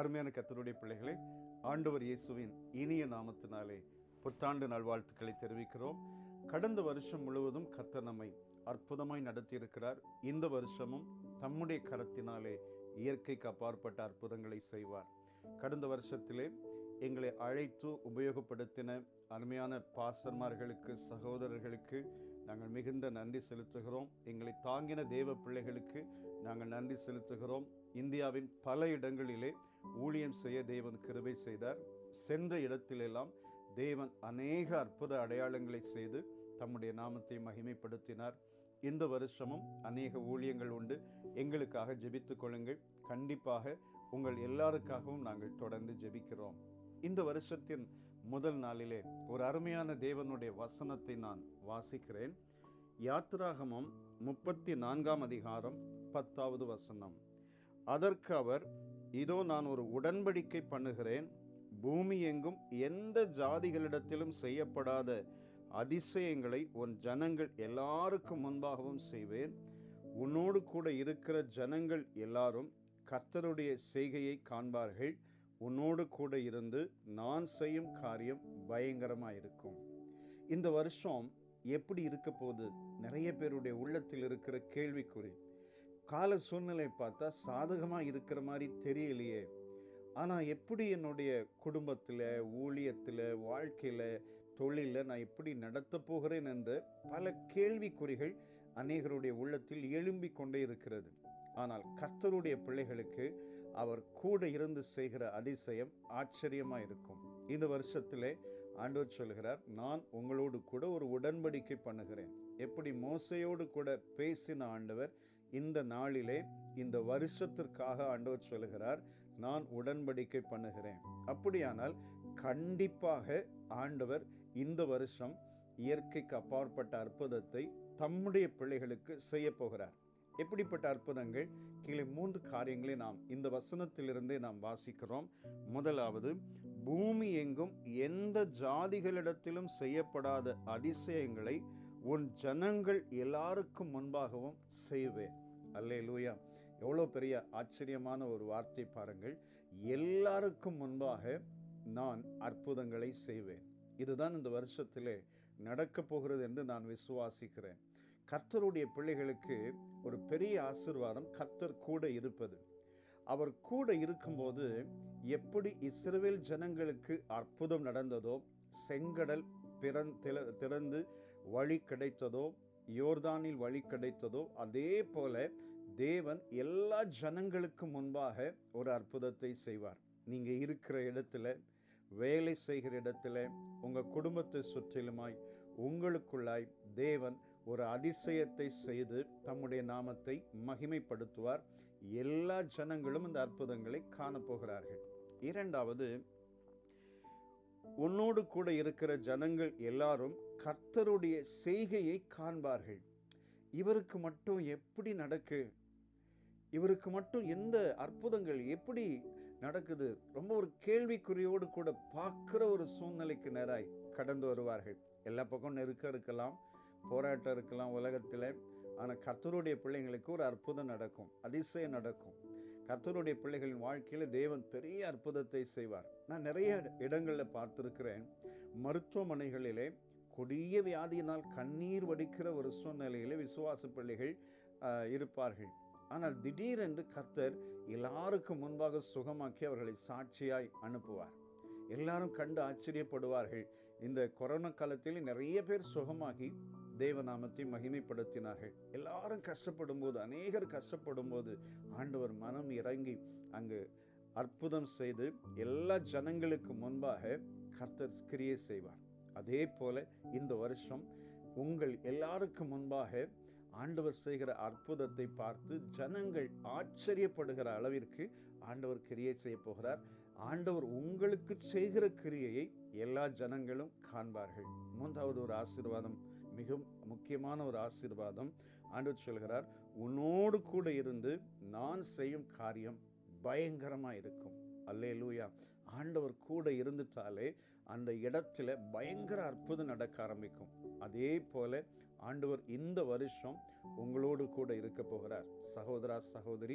அருமையான கத்தருடைய பிள்ளைகளே ஆண்டவர் இயேசுவின் இனிய நாமத்தினாலே புத்தாண்டு நல்வாழ்த்துக்களை தெரிவிக்கிறோம் கடந்த வருஷம் முழுவதும் கர்த்தர் நம்மை அற்புதமாய் நடத்தியிருக்கிறார் இந்த வருஷமும் தம்முடைய கரத்தினாலே இயற்கைக்கு அப்பாற்பட்ட அற்புதங்களை செய்வார் கடந்த வருஷத்திலே எங்களை அழைத்து உபயோகப்படுத்தின அருமையான பாசன்மார்களுக்கு சகோதரர்களுக்கு நாங்கள் மிகுந்த நன்றி செலுத்துகிறோம் எங்களை தாங்கின தேவ பிள்ளைகளுக்கு நாங்கள் நன்றி செலுத்துகிறோம் இந்தியாவின் பல இடங்களிலே ஊழியம் செய்ய தேவன் கிருபை செய்தார் சென்ற இடத்திலெல்லாம் தேவன் அநேக அற்புத அடையாளங்களை செய்து தம்முடைய நாமத்தை மகிமைப்படுத்தினார் இந்த வருஷமும் அநேக ஊழியங்கள் உண்டு எங்களுக்காக ஜெபித்துக் கொள்ளுங்கள் கண்டிப்பாக உங்கள் எல்லாருக்காகவும் நாங்கள் தொடர்ந்து ஜெபிக்கிறோம் இந்த வருஷத்தின் முதல் நாளிலே ஒரு அருமையான தேவனுடைய வசனத்தை நான் வாசிக்கிறேன் யாத்ராகமம் முப்பத்தி நான்காம் அதிகாரம் பத்தாவது வசனம் அதற்கு அவர் இதோ நான் ஒரு உடன்படிக்கை பண்ணுகிறேன் பூமி எங்கும் எந்த ஜாதிகளிடத்திலும் செய்யப்படாத அதிசயங்களை உன் ஜனங்கள் எல்லாருக்கும் முன்பாகவும் செய்வேன் உன்னோடு கூட இருக்கிற ஜனங்கள் எல்லாரும் கர்த்தருடைய செய்கையை காண்பார்கள் உன்னோடு கூட இருந்து நான் செய்யும் காரியம் பயங்கரமாக இருக்கும் இந்த வருஷம் எப்படி இருக்க போகுது நிறைய பேருடைய உள்ளத்தில் இருக்கிற கேள்விக்குறி கால சூழ்நிலை பார்த்தா சாதகமாக இருக்கிற மாதிரி தெரியலையே ஆனால் எப்படி என்னுடைய குடும்பத்தில் ஊழியத்தில் வாழ்க்கையில் தொழிலில் நான் எப்படி நடத்தப் போகிறேன் என்ற பல கேள்விக்குறிகள் அநேகருடைய உள்ளத்தில் எழும்பிக் கொண்டே இருக்கிறது ஆனால் கர்த்தருடைய பிள்ளைகளுக்கு அவர் கூட இருந்து செய்கிற அதிசயம் ஆச்சரியமாக இருக்கும் இந்த வருஷத்திலே ஆண்டவர் சொல்கிறார் நான் உங்களோடு கூட ஒரு உடன்படிக்கை பண்ணுகிறேன் எப்படி மோசையோடு கூட பேசின ஆண்டவர் இந்த நாளிலே இந்த வருஷத்திற்காக ஆண்டவர் சொல்கிறார் நான் உடன்படிக்கை பண்ணுகிறேன் அப்படியானால் கண்டிப்பாக ஆண்டவர் இந்த வருஷம் இயற்கைக்கு அப்பாற்பட்ட அற்புதத்தை தம்முடைய பிள்ளைகளுக்கு செய்ய போகிறார் எப்படிப்பட்ட அற்புதங்கள் கீழே மூன்று காரியங்களை நாம் இந்த வசனத்திலிருந்தே நாம் வாசிக்கிறோம் முதலாவது பூமி எங்கும் எந்த ஜாதிகளிடத்திலும் செய்யப்படாத அதிசயங்களை உன் ஜனங்கள் எல்லாருக்கும் முன்பாகவும் செய்வேன் அல்லே லூயா எவ்வளோ பெரிய ஆச்சரியமான ஒரு வார்த்தை பாருங்கள் எல்லாருக்கும் முன்பாக நான் அற்புதங்களை செய்வேன் இதுதான் இந்த வருஷத்திலே நடக்கப் போகிறது என்று நான் விசுவாசிக்கிறேன் கர்த்தருடைய பிள்ளைகளுக்கு ஒரு பெரிய ஆசிர்வாதம் கர்த்தர் கூட இருப்பது அவர் கூட இருக்கும்போது எப்படி இஸ்ரவேல் ஜனங்களுக்கு அற்புதம் நடந்ததோ செங்கடல் பிறந் திறந்து வழி கிடைத்ததோ யோர்தானில் வழி கிடைத்ததோ அதே போல தேவன் எல்லா ஜனங்களுக்கு முன்பாக ஒரு அற்புதத்தை செய்வார் நீங்கள் இருக்கிற இடத்துல வேலை செய்கிற இடத்துல உங்கள் குடும்பத்தை சுற்றிலுமாய் உங்களுக்குள்ளாய் தேவன் ஒரு அதிசயத்தை செய்து தம்முடைய நாமத்தை மகிமைப்படுத்துவார் எல்லா ஜனங்களும் இந்த அற்புதங்களை காணப்போகிறார்கள் இரண்டாவது உன்னோடு கூட இருக்கிற ஜனங்கள் எல்லாரும் கர்த்தருடைய செய்கையை காண்பார்கள் இவருக்கு மட்டும் எப்படி நடக்கு இவருக்கு மட்டும் எந்த அற்புதங்கள் எப்படி நடக்குது ரொம்ப ஒரு கேள்விக்குறியோடு கூட பார்க்குற ஒரு சூழ்நிலைக்கு நேராய் கடந்து வருவார்கள் எல்லா பக்கம் நெருக்கம் இருக்கலாம் போராட்டம் இருக்கலாம் உலகத்தில் ஆனால் கர்த்தருடைய பிள்ளைங்களுக்கு ஒரு அற்புதம் நடக்கும் அதிசயம் நடக்கும் கர்த்தருடைய பிள்ளைகளின் வாழ்க்கையில் தேவன் பெரிய அற்புதத்தை செய்வார் நான் நிறைய இடங்களில் பார்த்துருக்கிறேன் மருத்துவமனைகளிலே கொடிய வியாதியினால் கண்ணீர் வடிக்கிற ஒரு சூழ்நிலையிலே விசுவாச பிள்ளைகள் இருப்பார்கள் ஆனால் திடீரென்று கர்த்தர் எல்லாருக்கும் முன்பாக சுகமாக்கி அவர்களை சாட்சியாய் அனுப்புவார் எல்லாரும் கண்டு ஆச்சரியப்படுவார்கள் இந்த கொரோனா காலத்தில் நிறைய பேர் சுகமாகி தேவநாமத்தை மகிமைப்படுத்தினார்கள் எல்லாரும் கஷ்டப்படும் போது அநேகர் கஷ்டப்படும் போது ஆண்டவர் மனம் இறங்கி அங்கு அற்புதம் செய்து எல்லா ஜனங்களுக்கு முன்பாக கர்த்தர் கிரியை செய்வார் அதே போல இந்த வருஷம் உங்கள் எல்லாருக்கும் முன்பாக ஆண்டவர் செய்கிற அற்புதத்தை பார்த்து ஜனங்கள் ஆச்சரியப்படுகிற அளவிற்கு ஆண்டவர் கிரியை செய்ய போகிறார் ஆண்டவர் உங்களுக்கு செய்கிற கிரியையை எல்லா ஜனங்களும் காண்பார்கள் மூன்றாவது ஒரு ஆசீர்வாதம் மிக முக்கியமான ஒரு ஆசீர்வாதம் ஆண்டவர் சொல்கிறார் உன்னோடு கூட இருந்து நான் செய்யும் காரியம் பயங்கரமாக இருக்கும் அல்லே லூயா ஆண்டவர் கூட இருந்துட்டாலே அந்த இடத்துல பயங்கர அற்புதம் நடக்க ஆரம்பிக்கும் அதே போல ஆண்டவர் இந்த வருஷம் உங்களோடு கூட இருக்க போகிறார் சகோதரா சகோதரி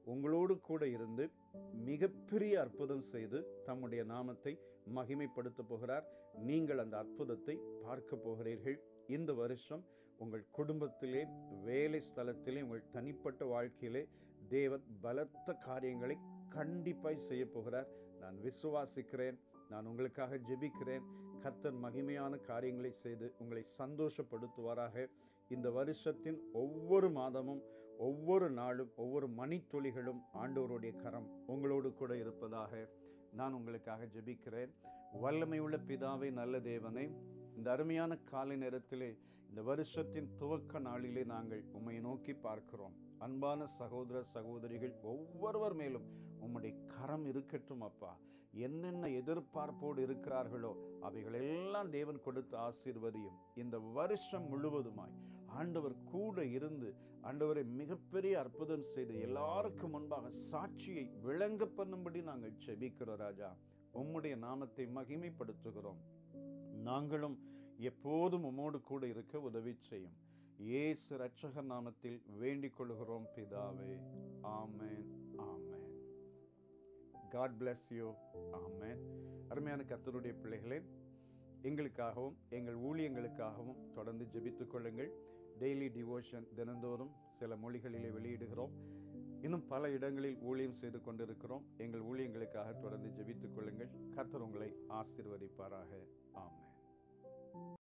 உங்களோடு கூட இருந்து மிகப்பெரிய அற்புதம் செய்து தம்முடைய நாமத்தை மகிமைப்படுத்த போகிறார் நீங்கள் அந்த அற்புதத்தை பார்க்க போகிறீர்கள் இந்த வருஷம் உங்கள் குடும்பத்திலே வேலை ஸ்தலத்திலே உங்கள் தனிப்பட்ட வாழ்க்கையிலே தேவன் பலத்த காரியங்களை கண்டிப்பாய் செய்ய போகிறார் நான் விசுவாசிக்கிறேன் நான் உங்களுக்காக ஜெபிக்கிறேன் கர்த்தர் மகிமையான காரியங்களை செய்து உங்களை சந்தோஷப்படுத்துவாராக இந்த வருஷத்தின் ஒவ்வொரு மாதமும் ஒவ்வொரு நாளும் ஒவ்வொரு மணித்துளிகளும் ஆண்டவருடைய கரம் உங்களோடு கூட இருப்பதாக நான் உங்களுக்காக ஜெபிக்கிறேன் வல்லமை உள்ள பிதாவை நல்ல தேவனை இந்த அருமையான காலை நேரத்திலே இந்த வருஷத்தின் துவக்க நாளிலே நாங்கள் உம்மை நோக்கி பார்க்கிறோம் அன்பான சகோதர சகோதரிகள் ஒவ்வொருவர் மேலும் உம்முடைய கரம் இருக்கட்டும் அப்பா என்னென்ன எதிர்பார்ப்போடு இருக்கிறார்களோ அவைகளெல்லாம் தேவன் கொடுத்து ஆசீர்வதியும் இந்த வருஷம் முழுவதுமாய் ஆண்டவர் கூட இருந்து ஆண்டவரை மிகப்பெரிய அற்புதம் செய்து எல்லாருக்கும் முன்பாக சாட்சியை விளங்க பண்ணும்படி நாங்கள் செபிக்கிறோம் ராஜா உம்முடைய நாமத்தை மகிமைப்படுத்துகிறோம் நாங்களும் எப்போதும் உம்மோடு கூட இருக்க உதவி செய்யும் இயேசு ரட்சகர் நாமத்தில் வேண்டிக் கொள்கிறோம் பிதாவே ஆமென் ஆமென் காட் bless யூ ஆமென் அருமையான கர்த்தருடைய பிள்ளைகளே எங்களுக்காகவும் எங்கள் ஊழியங்களுக்காகவும் தொடர்ந்து ஜெபித்துக் கொள்ளுங்கள் டெய்லி டிவோஷன் தினந்தோறும் சில மொழிகளிலே வெளியிடுகிறோம் இன்னும் பல இடங்களில் ஊழியம் செய்து கொண்டிருக்கிறோம் எங்கள் ஊழியங்களுக்காக தொடர்ந்து ஜெபித்துக் கொள்ளுங்கள் கர்த்தர் உங்களை ஆசீர்வதிப்பாராக ஆமென்